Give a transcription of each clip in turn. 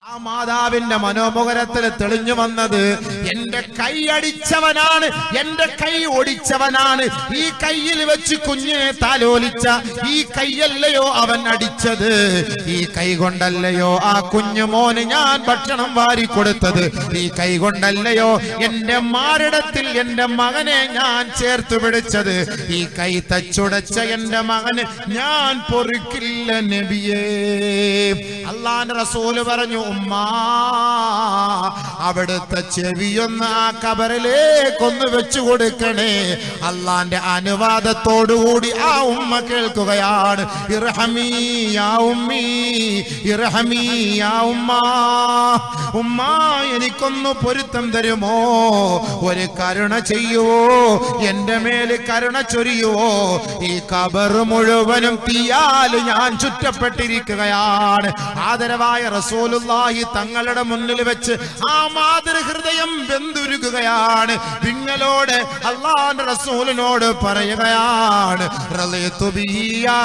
ആ മാതാവിന്റെ മനോമുഖരത്തിൽ തെളിഞ്ഞു വന്നത് എന്റെ കൈ അടിച്ചവനാണ് എന്റെ കൈ ഒടിച്ചവനാണ് ഈ കയ്യിൽ വെച്ച് കുഞ്ഞിനെ താലോലിച്ച ഈ കൈയല്ലയോ അവൻ അടിച്ചത് ഈ കൈ കൊണ്ടല്ലയോ ആ കുഞ്ഞു മോന് ഞാൻ ഭക്ഷണം വാരി കൊടുത്തത് ഈ കൈ കൊണ്ടല്ലയോ എന്റെ മാറിടത്തിൽ എന്റെ മകനെ ഞാൻ ചേർത്ത് പിടിച്ചത് ഈ കൈ തച്ചുടച്ച എന്റെ മകന് ഞാൻ പൊറുക്കില്ല നബിയേ അള്ളാന്റെ റസൂല് പറഞ്ഞു ഉമ്മാ അവിടുത്തെ ചെവിയൊന്ന് ആ കബറിലേക്കൊന്ന് വെച്ചു കൊടുക്കണേ അള്ളാന്റെ അനുവാദത്തോടുകൂടി ആ ഉമ്മ കേൾക്കുകയാണ് ഇർഹമീ യാ ഉമ്മീ ഇർഹമീ യാ ഉമ്മ ഉമ്മ എനിക്കൊന്ന് പൊരുത്തം തരുമോ ഒരു കരുണ ചെയ്യുവോ എന്റെ മേല് കരുണ ചൊരിയുവോ ഈ കബർ മുഴുവനും തീയാല് ഞാൻ ചുറ്റപ്പെട്ടിരിക്കുകയാണ് ആദരവായ റസൂലുള്ളാഹി തങ്ങളുടെ മുന്നിൽ വെച്ച് ആ മാതൃഹൃദയം വെന്തുരുകുകയാണ് പിങ്ങളോട് അള്ളാന്റെ റസൂലിനോട് പറയുകയാണ് റളിതു ബിഹി യാ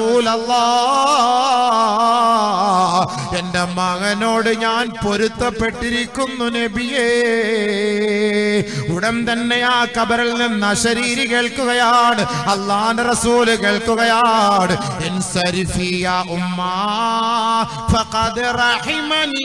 റസൂലല്ലാഹ്. എന്റെ മകനോട് ഞാൻ പൊരുത്തപ്പെട്ടിരിക്കുന്നു നബിയേ ഉടൻ തന്നെ ആ കബറിൽ നിന്ന് അശരീരി കേൾക്കുകയാണ് അള്ളാന്റെ റസൂല് കേൾക്കുകയാണ് ഇൻസരിഫിയ ഉമ്മാ ഫഖദ് റഹിമനി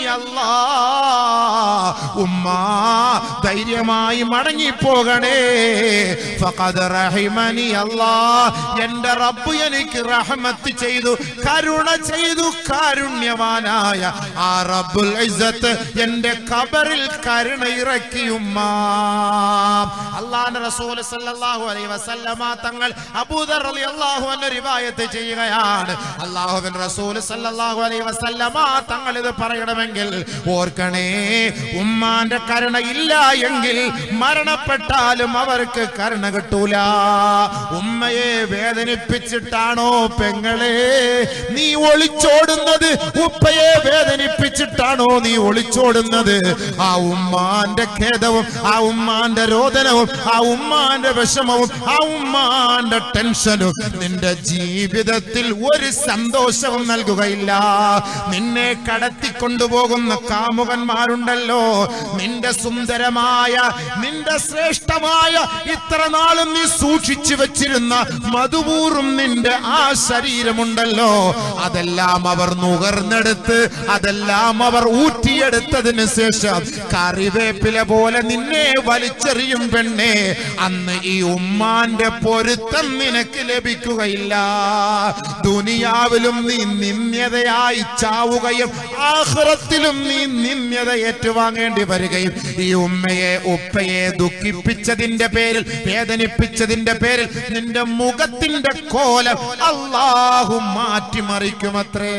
അല്ലാഹ് ഉമ്മാ ധൈര്യമായി മടങ്ങിപ്പോകണേ ഫഖദ് റഹിമനി അല്ലാഹ് എന്റെ റബ്ബ് എനിക്ക് റഹ്മത്ത് ചെയ്തു കരുണ ചെയ്തു കാരുണ്യവാനായ ആ റബ്ബുൽ ഇസ്സത്ത് എന്റെ കബറിൽ കരുണ ഇറക്കി ഉമ്മാ അള്ളാഹുവിന്റെ റസൂൽ സല്ലല്ലാഹു അലൈഹി വസല്ലമ തങ്ങൾ അബൂദർ റളിയല്ലാഹു അൻഹു റിവായത്ത് ചെയ്യുകയാണ് അള്ളാഹുവിൻ റസൂൽ സല്ലല്ലാഹു അലൈഹി വസല്ലമ തങ്ങൾ ഇത് പറയണമെങ്കിൽ ഓർക്കണേ ഉമ്മാന്റെ കരുണ ഇല്ല എങ്കിൽ മരണപ്പെട്ടാലും അവർക്ക് കരുണ കിട്ടൂല ഉമ്മയെ വേദനിപ്പിച്ചിട്ടാണോ പെങ്ങളെ നീ ഒളിച്ചോടുന്നത് ഉപ്പയെ വേദനിപ്പിച്ചിട്ടാണോ നീ ഒളിച്ചോടുന്നത് ആ ഉമ്മാന്റെ ഖേദവും ആ ഉമ്മാന്റെ രോദനവും ആ ഉമ്മാന്റെ വിഷമവും ആ ഉമ്മാന്റെ ടെൻഷനും നിന്റെ ജീവിതത്തിൽ ഒരു സന്തോഷവും നൽകുകയില്ല നിന്നെ കടത്തിക്കൊണ്ടുപോകുന്ന കാമുകന്മാരുണ്ടല്ലോ നിന്റെ സുന്ദരമായ നിന്റെ ശ്രേഷ്ഠമായ ഇത്ര നാളും നീ സൂക്ഷിച്ചു വെച്ചിരുന്ന മധുപൂറും നിന്റെ ആ ശരീരമുണ്ടല്ലോ അതെല്ലാം അവർ നുകർന്നെടുത്ത് അതെല്ലാം അവർ ഊറ്റിയെടുത്തതിന് ശേഷം കറിവേപ്പില പോലെ നിന്നെ വലിച്ചെറിയും പെണ്ണെ അന്ന് ഈ ഉമ്മാന്റെ പൊരുത്തം നിനക്ക് ലഭിക്കുകയില്ല ദുനിയാവിലും നീ നിന്ദ്യതയായി ചാവുകയും ആഹ്റത്തിലും നീ നിന്ദ്യത ഏറ്റുവാങ്ങേണ്ടി വരികയും ഈ ഉമ്മയെ ഉപ്പയെ ദുഃഖിപ്പിച്ചതിന്റെ പേരിൽ വേദനിപ്പിച്ചതിന്റെ പേരിൽ നിന്റെ മുഖത്തിന്റെ കോലം അള്ളാഹു മാറ്റിമറിക്കുമത്രേ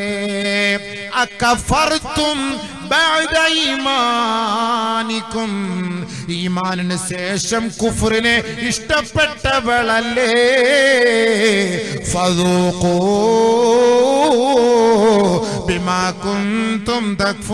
അക്കഫർത്തും ബഅദ ഈമാനിക്കും ഈമാനിന് ശേഷം കുഫറിനെ ഇഷ്ടപ്പെട്ടവളല്ലേ ഫദൂഖൂ ബിമാ കുന്തും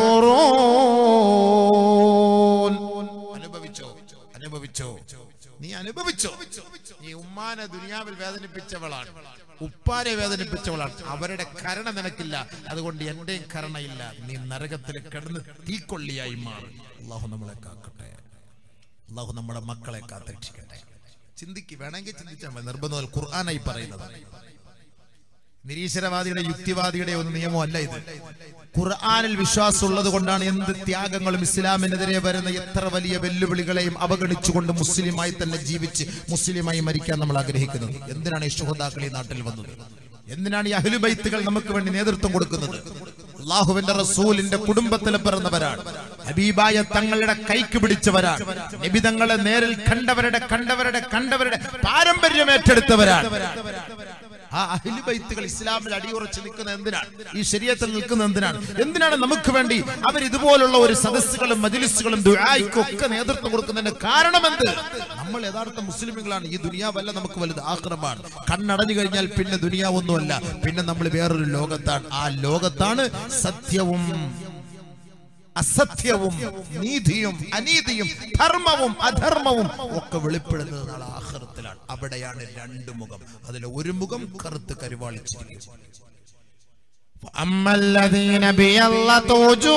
തക്ഫുറൂൻ അനുഭവിച്ചോ അനുഭവിച്ചോ നീ അനുഭവിച്ചോ നീ ഉമ്മാനെ ദുനിയാവിൽ വേദനിപ്പിച്ചവളാണ് ഉപ്പാരെ വേദനിപ്പിച്ചവളാണ് അവരുടെ കരുണ നിനക്കില്ല അതുകൊണ്ട് എന്റെയും കരുണയില്ല നീ നരകത്തിൽ കിടന്ന് തീക്കൊള്ളിയായി മാറും അള്ളാഹു നമ്മളെ കാക്കട്ടെ അള്ളാഹു നമ്മുടെ മക്കളെ കാത്തിരക്ഷിക്കട്ടെ ചിന്തിക്ക് വേണമെങ്കിൽ ചിന്തിച്ചാൽ മതി നിർബന്ധം ഖുർആനായി പറയുന്നത് നിരീശ്വരവാദിയുടെ യുക്തിവാദിയുടെ ഒന്നും നിയമമല്ല ഇത് ഖുർആനിൽ വിശ്വാസമുള്ളത് കൊണ്ടാണ് എന്ത് ത്യാഗങ്ങളും ഇസ്ലാമിനെതിരെ വരുന്ന എത്ര വലിയ വെല്ലുവിളികളെയും അവഗണിച്ചുകൊണ്ട് മുസ്ലിമായി തന്നെ ജീവിച്ച് മുസ്ലിമായി മരിക്കാൻ നമ്മൾ ആഗ്രഹിക്കുന്നത് എന്തിനാണ് ഈ ശുഹദാക്കൾ ഈ നാട്ടിൽ വന്നത് എന്തിനാണ് ഈ അഹ്ലുബൈത്തുകൾ നമുക്ക് വേണ്ടി നേതൃത്വം കൊടുക്കുന്നത് അള്ളാഹുവിന്റെ റസൂലിന്റെ കുടുംബത്തിൽ പിറന്നവരാണ് ഹബീബായ തങ്ങളുടെ കൈക്ക് പിടിച്ചവരാണ് നബി തങ്ങളെ നേരിൽ കണ്ടവരുടെ കണ്ടവരുടെ കണ്ടവരുടെ പാരമ്പര്യം ഏറ്റെടുത്തവരാണ് ആ അഹിലുബൈത്തുകൾ ഇസ്ലാമിൽ അടിയുറച്ച് നിൽക്കുന്ന എന്തിനാണ് ഈ ശരീരത്തിൽ നിൽക്കുന്ന എന്തിനാണ് എന്തിനാണ് നമുക്ക് വേണ്ടി അവർ ഇതുപോലുള്ള ഒരു സദസ്സുകളും മജിലിസുകളും ദുആയ്ക്കും ഒക്കെ നേതൃത്വം കൊടുക്കുന്നതിന്റെ കാരണം എന്ത് നമ്മൾ യഥാർത്ഥ മുസ്ലിമുകളാണ് ഈ ദുനിയാവല്ല നമുക്ക് വലുത് ആക്രമാണ് കണ്ണടഞ്ഞു കഴിഞ്ഞാൽ പിന്നെ ദുനിയാവൊന്നുമല്ല പിന്നെ നമ്മൾ വേറൊരു ലോകത്താണ് ആ ലോകത്താണ് സത്യവും അസത്യവും നീതിയും അനീതിയും ധർമ്മവും അധർമ്മവും ഒക്കെ വെളിപ്പെടുന്നത് നാളെ ആഹ്റത്തിലാണ് അവിടെയാണ് രണ്ട് മുഖം അതിൽ ഒരു മുഖം കറുത്ത് കരുവാളിച്ചിരിക്കും أما الذين بيضت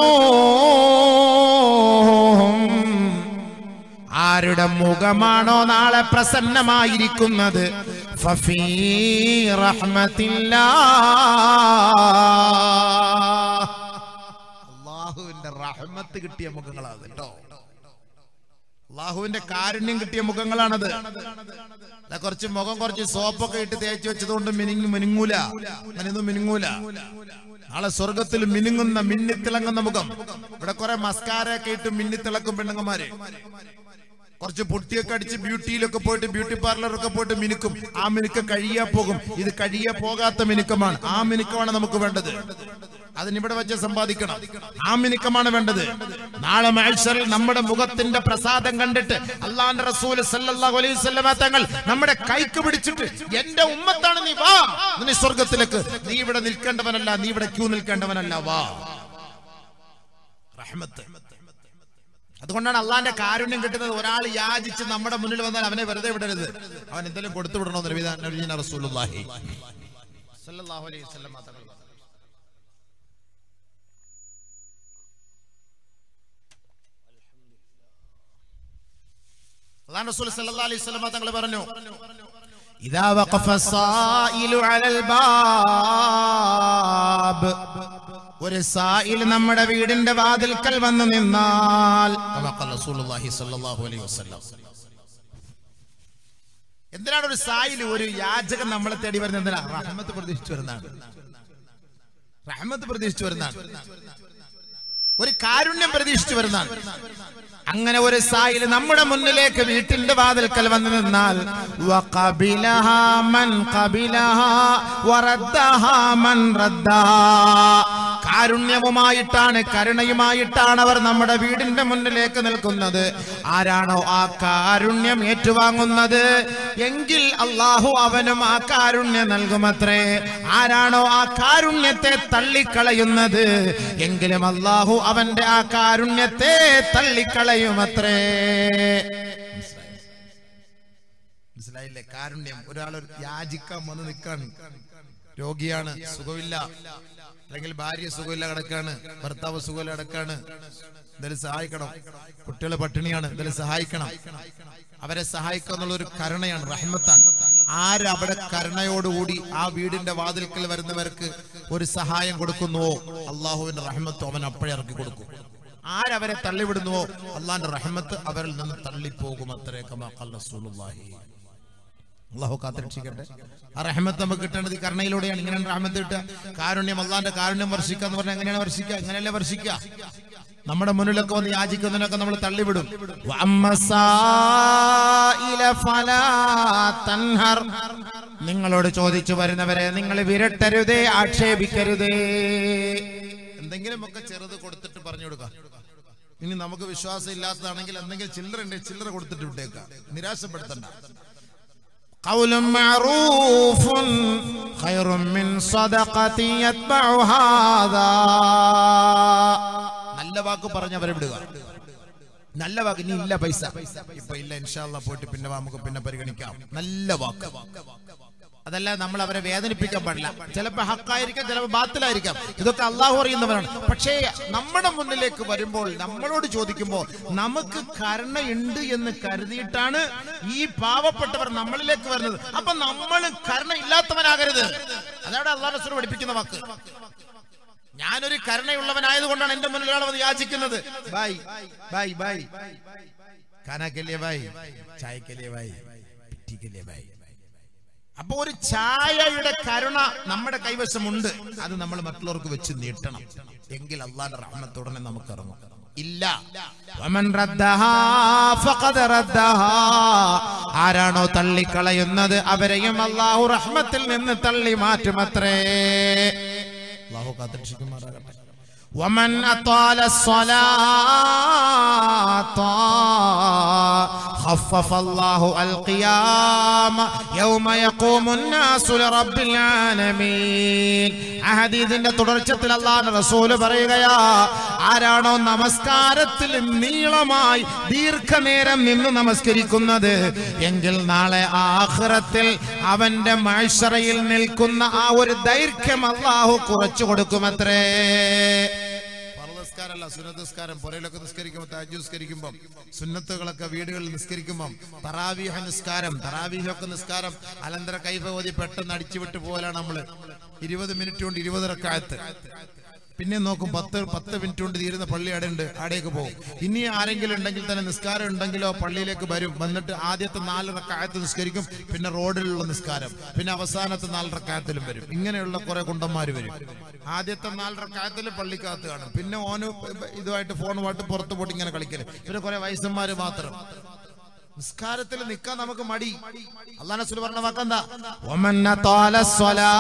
وجوههم ആരുടെ മുഖമാണോ നാളെ പ്രസന്നമായിരിക്കുന്നത് ഫഫീ റഹ്മത്തില്ലാ അള്ളാഹുവിന്റെ റഹ്മത്ത് കിട്ടിയ മുഖങ്ങളാണ് കേട്ടോ അള്ളാഹുവിന്റെ കാരുണ്യം കിട്ടിയ മുഖങ്ങളാണത് അല്ല കുറച്ച് മുഖം കുറച്ച് സോപ്പൊക്കെ ഇട്ട് തേച്ച് വെച്ചതുകൊണ്ട് മിനിങ്ങു മിനുങ്ങൂല അങ്ങനെയൊന്നും മിനുങ്ങൂല നാളെ സ്വർഗത്തിൽ മിനുങ്ങുന്ന മിന്നിത്തിളങ്ങുന്ന മുഖം ഇവിടെ കുറെ മസ്കാരൊക്കെ ഇട്ട് മിന്നിത്തിളക്കും പെണ്ണുങ്ങന്മാര് കുറച്ച് പൊട്ടിയൊക്കെ അടിച്ച് ബ്യൂട്ടിയിലൊക്കെ പോയിട്ട് ബ്യൂട്ടി പാർലറൊക്കെ പോയിട്ട് മിനുക്കും ആ മിനുക്കം കഴിയാ പോകും ഇത് കഴിയാ പോകാത്ത മിനുക്കമാണ് ആ മിനുക്കമാണ് നമുക്ക് വേണ്ടത് അതിനിവിടെ വെച്ച് സമ്പാദിക്കണം ആ മിനുക്കമാണ് വേണ്ടത് നാളെ മത്സരിൽ നമ്മുടെ മുഖത്തിന്റെ പ്രസാദം കണ്ടിട്ട് അള്ളാന്റെ റസൂൽ സല്ലല്ലാഹു അലൈഹി വസല്ലമ തങ്ങൾ നമ്മുടെ കൈക്ക് പിടിച്ചിട്ട് എന്റെ ഉമ്മത്താണ് നീ വാ നീ സ്വർഗത്തിലേക്ക് നീ ഇവിടെ നിൽക്കേണ്ടവനല്ല നീ ഇവിടെ ക്യൂ നിൽക്കേണ്ടവനല്ല വാ റഹ്മത്ത് അതുകൊണ്ടാണ് അള്ളാന്റെ കാരുണ്യം കിട്ടുന്നത് ഒരാൾ യാചിച്ച് നമ്മുടെ മുന്നിൽ വന്നാൽ അവനെ വെറുതെ വിടരുത് അവൻ എന്തെങ്കിലും കൊടുത്തു വിടണോ നബീന റസൂലുള്ളാഹി സല്ലല്ലാഹു അലൈഹി വസല്ലം തങ്ങൾ പറഞ്ഞു. അള്ളാഹ് റസൂൽ സല്ലല്ലാഹു അലൈഹി വസല്ലം തങ്ങൾ പറഞ്ഞു ഇദാ വഖഫ സായിലു അലൽ ബാബ് ഒരു സായിൽ നമ്മുടെ വീടിന്റെ വാതിൽക്കൽ വന്നു നിന്നാൽ കമാ ഖാല റസൂലുള്ളാഹി സ്വല്ലല്ലാഹു അലൈഹി വസല്ലം എന്തിനാണ് ഒരു സായിൽ ഒരു യാചകൻ നമ്മളെ തേടി വരുന്നത് എന്തിനാ റഹ്മത്ത് പ്രതീക്ഷിച്ചു വരുന്നതാണ് റഹ്മത്ത് പ്രതീക്ഷിച്ചു വരുന്നതാണ് ഒരു കാരുണ്യം പ്രതീക്ഷിച്ചു വരുന്നതാണ് അങ്ങനെ ഒരു സായിൽ നമ്മുടെ മുന്നിലേക്ക് വീട്ടിന്റെ വാതിൽക്കൽ വന്നു നിന്നാൽ വഖബിലഹാ മൻ ഖബിലഹാ വറദ്ദഹാ മൻ റദ്ദഹാ. കാരുണ്യവുമായിട്ടാണ് കരുണയുമായിട്ടാണ് അവർ നമ്മുടെ വീടിന്റെ മുന്നിലേക്ക് നിൽക്കുന്നത് ആരാണോ ആ കാരുണ്യം ഏറ്റുവാങ്ങുന്നത് എങ്കിൽ അള്ളാഹു അവനും ആ കാരുണ്യം നൽകുമത്രേ ആരാണോ ആ കാരുണ്യത്തെ തള്ളിക്കളയുന്നത് എങ്കിലും അള്ളാഹു അവന്റെ ആ കാരുണ്യത്തെ തള്ളിക്കളയുമത്രേ മനസ്സിലായില്ലേ കാരുണ്യം ഒരാൾ യാചിക്കാൻ വന്ന് നിൽക്കാണ് രോഗിയാണ് സുഖമില്ല അല്ലെങ്കിൽ ഭാര്യ സുഖമില്ല കിടക്കാണ് ഭർത്താവ് സുഖമില്ല കിടക്കാണ് എന്തായാലും സഹായിക്കണം കുട്ടികളെ പട്ടിണിയാണ് എന്തായാലും സഹായിക്കണം അവരെ സഹായിക്കുക എന്നുള്ള ഒരു കരുണയാണ് റഹ്മത്താണ് ആരവിടെ കരുണയോടുകൂടി ആ വീടിന്റെ വാതിൽക്കൽ വരുന്നവർക്ക് ഒരു സഹായം കൊടുക്കുന്നുവോ അള്ളാഹുവിന്റെ റഹ്മത്ത് അവൻ അപ്പോഴേ ഇറക്കി കൊടുക്കും ആരവരെ തള്ളിവിടുന്നുവോ അള്ളാന്റെ റഹ്മത്ത് അവരിൽ നിന്ന് തള്ളിപ്പോകും അത്രേ കമാ ഖാല റസൂലുള്ളാഹി അള്ളാഹു കാത്തിരക്ഷിക്കട്ടെ ആ റഹ്മത്ത് നമുക്ക് കിട്ടേണ്ടത് ഈ കരുണയിലൂടെയാണ് ഇങ്ങനെയാണ് റഹ്മത്ത് കിട്ടുക കാരുണ്യം അള്ളാന്റെ കാരുണ്യം വർഷിക്കുക എന്ന് പറഞ്ഞാൽ എങ്ങനെയാണ് വർഷിക്കുക എങ്ങനെയല്ലേ വർഷിക്കുക നമ്മുടെ മുന്നിലൊക്കെ വന്ന് യാചിക്കുന്നതിനൊക്കെ നമ്മൾ തള്ളിവിടും വഅമ്മ സായില ഫലാ തൻഹർ. നിങ്ങളോട് ചോദിച്ചു വരുന്നവരെ നിങ്ങൾ വിരട്ടരുതേ ആക്ഷേപിക്കരുതേ എന്തെങ്കിലും ഒക്കെ ചെറുത് കൊടുത്തിട്ട് പറഞ്ഞു കൊടുക്കാം ഇനി നമുക്ക് വിശ്വാസം ഇല്ലാത്തതാണെങ്കിൽ എന്തെങ്കിലും ചില്ലറ ഉണ്ടെങ്കിൽ ചില്ലറ കൊടുത്തിട്ട് വിട്ടേക്കാം നിരാശപ്പെടുത്തണ്ട قول معروف خير من صدقة يتبعها هذا നല്ല വാക്ക് പറഞ്ഞവരെ വിടുക നല്ല വാക്ക് ഇനി ഇല്ല പൈസ ഇപ്പൊ ഇല്ല ഇൻഷാല്ല പോയിട്ട് പിന്നെ വാ, നമുക്ക് പിന്നെ പരിഗണിക്കാം നല്ല വാക്ക് അതല്ല നമ്മൾ അവരെ വേദനിപ്പിക്കാൻ പാടില്ല ചിലപ്പോ ഹക്കായിരിക്കാം ചിലപ്പോ ബാത്തിലായിരിക്കാം ഇതൊക്കെ അള്ളാഹു അറിയുന്നവരാണ് പക്ഷേ നമ്മുടെ മുന്നിലേക്ക് വരുമ്പോൾ നമ്മളോട് ചോദിക്കുമ്പോൾ നമുക്ക് കരുണയുണ്ട് എന്ന് കരുതിയിട്ടാണ് ഈ പാവപ്പെട്ടവർ നമ്മളിലേക്ക് വരുന്നത് അപ്പൊ നമ്മൾ കരുണ ഇല്ലാത്തവനാകരുത് അതാണ് അള്ളാഹ് റസൂൽ പഠിപ്പിക്കുന്ന വാക്ക് ഞാനൊരു കരുണയുള്ളവനായതുകൊണ്ടാണ് എന്റെ മുന്നിൽ ഒരാൾ വന്ന് യാചിക്കുന്നത് ബൈ ബൈ ബൈ കാനാക്കല്ലേ ബൈ ചായക്കല്ലേ ബൈ പിറ്റിക്കല്ലേ ബൈ അപ്പൊ ഒരു ചായയുടെ കരുണ നമ്മുടെ കൈവശമുണ്ട് അത് നമ്മൾ മറ്റുള്ളവർക്ക് വെച്ച് നീട്ടണം എങ്കിൽ അള്ളാന്റെ റഹ്മത്തുടനെ നമുക്ക് ഇറങ്ങും ഇല്ല വമൻ റദ്ദഹാ ഫഖദ് റദ്ദഹാ. ആരാണോ തള്ളിക്കളയുന്നത് അവരെയും അള്ളാഹു റഹ്മത്തിൽ നിന്ന് തള്ളി മാറ്റുമത്രേ അള്ളാഹു കാത്തിരക്ഷിക്കുമാറാകട്ടെ ومن أطال الصلاة ഖഫഫല്ലാഹു അൽ ഖിയാമ യൗമ യഖൂമുൻ നാസു ലിറബ്ബിൽ ആലമീൻ ആ ഹദീസിന്റെ തുടർച്ചത്തിൽ അല്ലാഹുവിന്റെ റസൂൽ പറയുകയാ ആരാണോ നമസ്കാരത്തിൽ നീളമായി ദീർഘനേരം നിന്ന് നമസ്കരിക്കുന്നത് എങ്കിൽ നാളെ ആഖിറത്തിൽ അവന്റെ മൈഷറയിൽ നിൽക്കുന്ന ആ ഒരു ദൈർഘ്യം അള്ളാഹു കുറച്ചു കൊടുക്കുമത്രേ നിസ്കാരമല്ല സുന്നത്ത് നിസ്കാരം പുറയിലൊക്കെ നിസ്കരിക്കുമ്പോൾ താജ് നിസ്കരിക്കുമ്പോൾ സുന്നത്തുകളൊക്കെ വീടുകളിൽ നിസ്കരിക്കുമ്പോൾ തറാവീഹ നിസ്കാരം തറാവീഹൊക്കെ നിസ്കാരം അലന്തര കൈഫ ഓതി പെട്ടെന്ന് അടിച്ചുവിട്ട് പോലാണ് നമ്മള് ഇരുപത് മിനിറ്റ് കൊണ്ട് ഇരുപത് റക്കായത്ത് പിന്നെ നോക്കും പത്ത് പത്ത് മിനിറ്റ് കൊണ്ട് തീരുന്ന പള്ളി അവിടെ ഉണ്ട് അവിടേക്ക് പോകും ഇനി ആരെങ്കിലും ഉണ്ടെങ്കിൽ തന്നെ നിസ്കാരം ഉണ്ടെങ്കിലോ പള്ളിയിലേക്ക് വരും വന്നിട്ട് ആദ്യത്തെ നാല് റക്കായത്ത് നിസ്കരിക്കും പിന്നെ റോഡിലുള്ള നിസ്കാരം പിന്നെ അവസാനത്തെ നാല് റക്കായത്തിലും വരും ഇങ്ങനെയുള്ള കുറെ കുണ്ടന്മാര് വരും ആദ്യത്തെ നാല് റക്കായത്തിൽ പള്ളിക്കകത്ത് കാണും പിന്നെ ഓന് ഇതുമായിട്ട് ഫോണുമായിട്ട് പുറത്തു പോയിട്ട് ഇങ്ങനെ കളിക്കല് പിന്നെ കുറെ വയസ്സന്മാര് മാത്രം നിസ്കാരത്തിൽ നിൽക്കാൻ നമുക്ക് മടി അള്ളാഹ് റസൂൽ പറഞ്ഞ വാക്കെന്താ ഒമന്ന തോല സ്വലാ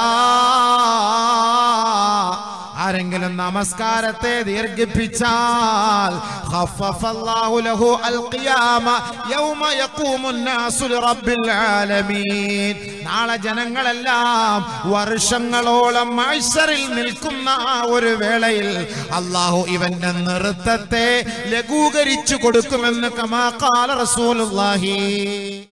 ആരെങ്കിലും നമസ്കാരത്തെ ദീർഘിപ്പിച്ചാൽ ഖഫഫല്ലാഹു ലഹു അൽ ഖിയാമ യൗമ യഖൂമുൻ നാസു ലിറബ്ബിൽ ആലമീൻ നാളെ ജനങ്ങളെല്ലാം വർഷങ്ങളോളം മൈസറിൽ നിൽക്കുന്ന ആ ഒരു വേളയിൽ അള്ളാഹു ഇവന്റെ നൃത്തത്തെ ലഘൂകരിച്ചു കൊടുക്കുമെന്ന് കമാ ഖാല റസൂലുള്ളാഹി